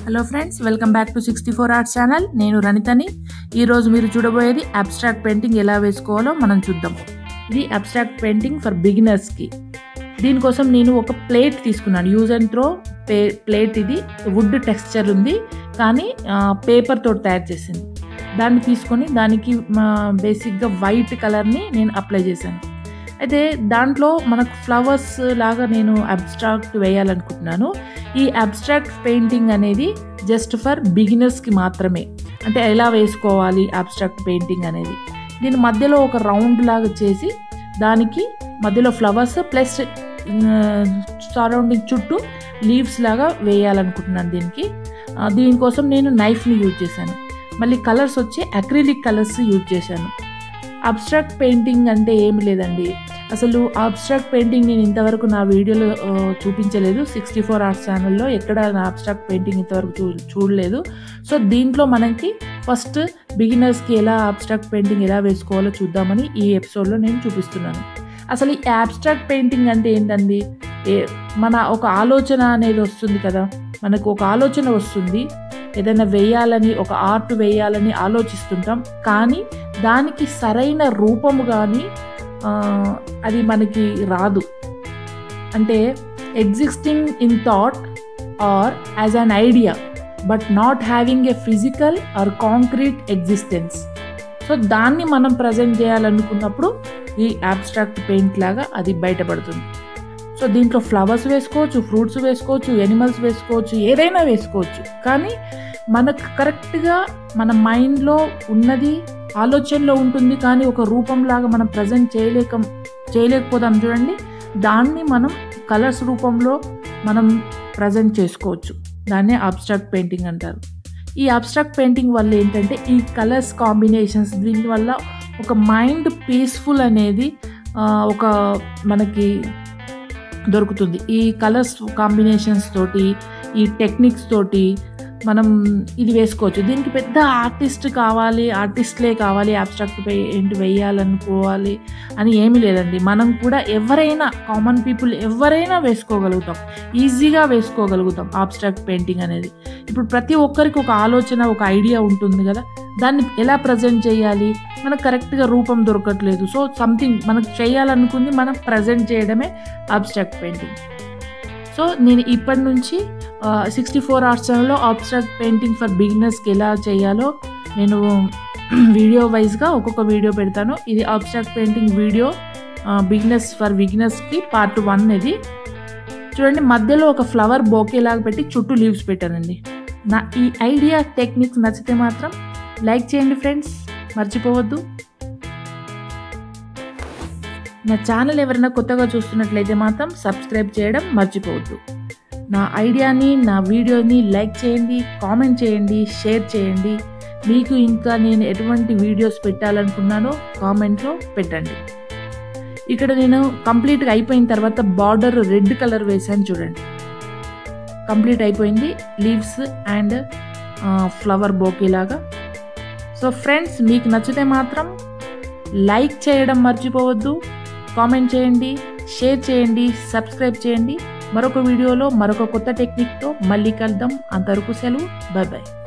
hello friends welcome back to sixty four arts channel నేను రనితని ఈరోజు మీరు చూడబోయేది అబ్స్ట్రాక్ట్ పెయింటింగ్ ఎలా వేసుకోవాలో మనం చూద్దాం ఇది అబ్స్ట్రాక్ట్ పెయింటింగ్ ఫర్ బిగినర్స్కి దీనికోసం నేను ఒక ప్లేట్ తీసుకున్నాను use and throw paper plate ఇది వుడ్ టెక్స్చర్ ఉంది కానీ పేపర్ తోటి తయారు చేసింది దాన్ని తీసుకొని దానికి బేసిక్గా వైట్ కలర్ని నేను అప్లై చేశాను అయితే దాంట్లో మనకు ఫ్లవర్స్ లాగా నేను అబ్స్ట్రాక్ట్ వేయాలనుకుంటున్నాను ఈ అబ్స్ట్రాక్ట్ పెయింటింగ్ అనేది జస్ట్ ఫర్ బిగినర్స్కి మాత్రమే అంటే ఎలా వేసుకోవాలి అబ్స్ట్రాక్ట్ పెయింటింగ్ అనేది దీని మధ్యలో ఒక రౌండ్ లాగా చేసి దానికి మధ్యలో ఫ్లవర్స్ ప్లస్ సరౌండింగ్ చుట్టూ లీవ్స్ లాగా వేయాలనుకుంటున్నాను దీనికి దీనికోసం నేను నైఫ్ని యూజ్ చేశాను మళ్ళీ కలర్స్ వచ్చి అక్రిలిక్ కలర్స్ యూజ్ చేశాను అబ్స్ట్రాక్ట్ పెయింటింగ్ అంటే ఏమి లేదండి అసలు అబ్స్ట్రాక్ట్ పెయింటింగ్ నేను ఇంతవరకు నా వీడియోలో చూపించలేదు సిక్స్టీ ఫోర్ ఆర్ట్స్ ఛానల్లో ఎక్కడ నా అబ్స్ట్రాక్ట్ పెయింటింగ్ ఇంతవరకు చూ చూడలేదు సో దీంట్లో మనకి ఫస్ట్ బిగినర్స్కి ఎలా అబ్స్ట్రాక్ట్ పెయింటింగ్ ఎలా వేసుకోవాలో చూద్దామని ఈ ఎపిసోడ్లో నేను చూపిస్తున్నాను అసలు ఈ అబ్స్ట్రాక్ట్ పెయింటింగ్ అంటే ఏంటండి మన ఒక ఆలోచన అనేది వస్తుంది కదా మనకు ఒక ఆలోచన వస్తుంది ఏదైనా వేయాలని ఒక ఆర్ట్ వేయాలని ఆలోచిస్తుంటాం కానీ దానికి సరైన రూపము కానీ అది మనకి రాదు అంటే existing in thought or as an idea but not having a physical or concrete existence so దాన్ని మనం ప్రజెంట్ చేయాలనుకున్నప్పుడు ఈ అబ్స్ట్రాక్ట్ పెయింట్ లాగా అది బయటపడుతుంది సో దీంట్లో ఫ్లవర్స్ వేసుకోవచ్చు ఫ్రూట్స్ వేసుకోవచ్చు ఎనిమల్స్ వేసుకోవచ్చు ఏదైనా వేసుకోవచ్చు కానీ మనకు కరెక్ట్గా మన మైండ్లో ఉన్నది ఆలోచనలో ఉంటుంది కానీ ఒక రూపంలాగా మనం ప్రజెంట్ చేయలేక చేయలేకపోదాం చూడండి దాన్ని మనం కలర్స్ రూపంలో మనం ప్రజెంట్ చేసుకోవచ్చు దాన్నే అబ్స్ట్రాక్ట్ పెయింటింగ్ అంటారు ఈ అబ్స్ట్రాక్ట్ పెయింటింగ్ వల్ల ఏంటంటే ఈ కలర్స్ కాంబినేషన్స్ దీనివల్ల ఒక మైండ్ పీస్ఫుల్ అనేది ఒక మనకి దొరుకుతుంది ఈ కలర్స్ కాంబినేషన్స్ తోటి ఈ టెక్నిక్స్ తోటి మనం ఇది వేసుకోవచ్చు దీనికి పెద్ద ఆర్టిస్ట్ కావాలి ఆర్టిస్ట్లే కావాలి అబ్స్ట్రాక్ట్ పెయింట్ వేయాలనుకోవాలి అని ఏమీ లేదండి మనం కూడా ఎవరైనా కామన్ పీపుల్ ఎవరైనా వేసుకోగలుగుతాం ఈజీగా వేసుకోగలుగుతాం అబ్స్ట్రాక్ట్ పెయింటింగ్ అనేది ఇప్పుడు ప్రతి ఒక్కరికి ఒక ఆలోచన ఒక ఐడియా ఉంటుంది కదా దాన్ని ఎలా ప్రజెంట్ చేయాలి మనకు కరెక్ట్గా రూపం దొరకట్లేదు సో సంథింగ్ మనకు చేయాలనుకుంది మనం ప్రజెంట్ చేయడమే అబ్స్ట్రాక్ట్ పెయింటింగ్ సో నేను ఇప్పటి నుంచి సిక్స్టీ ఫోర్ అవర్స్ ఛానల్లో అబ్స్ట్రాక్ట్ పెయింటింగ్ ఫర్ బిగినర్స్కి ఎలా చేయాలో నేను వీడియో వైజ్గా ఒక్కొక్క వీడియో పెడతాను ఇది abstract painting video beginners for బిగినర్స్కి పార్ట్ వన్ ఇది చూడండి మధ్యలో ఒక ఫ్లవర్ బోకే లాగా పెట్టి చుట్టూ లీవ్స్ పెట్టానండి నా ఈ ఐడియా టెక్నిక్స్ నచ్చితే మాత్రం లైక్ చేయండి ఫ్రెండ్స్ మర్చిపోవద్దు నా ఛానల్ ఎవరైనా కొత్తగా చూస్తున్నట్లయితే మాత్రం సబ్స్క్రైబ్ చేయడం మర్చిపోవద్దు నా ఐడియాని నా వీడియోని లైక్ చేయండి కామెంట్ చేయండి షేర్ చేయండి మీకు ఇంకా నేను ఎటువంటి వీడియోస్ పెట్టాలనుకున్నానో కామెంట్లో పెట్టండి ఇక్కడ నేను కంప్లీట్గా అయిపోయిన తర్వాత బార్డర్ రెడ్ కలర్ వేసాను చూడండి కంప్లీట్ అయిపోయింది లీవ్స్ అండ్ ఫ్లవర్ బోకేలాగా సో ఫ్రెండ్స్ మీకు నచ్చితే మాత్రం లైక్ చేయడం మర్చిపోవద్దు కామెంట్ చేయండి షేర్ చేయండి సబ్స్క్రైబ్ చేయండి మరొక వీడియోలో మరొక కొత్త టెక్నిక్తో మళ్ళీ కలుద్దాం అంతవరకు సెలవు బాయ్ బాయ్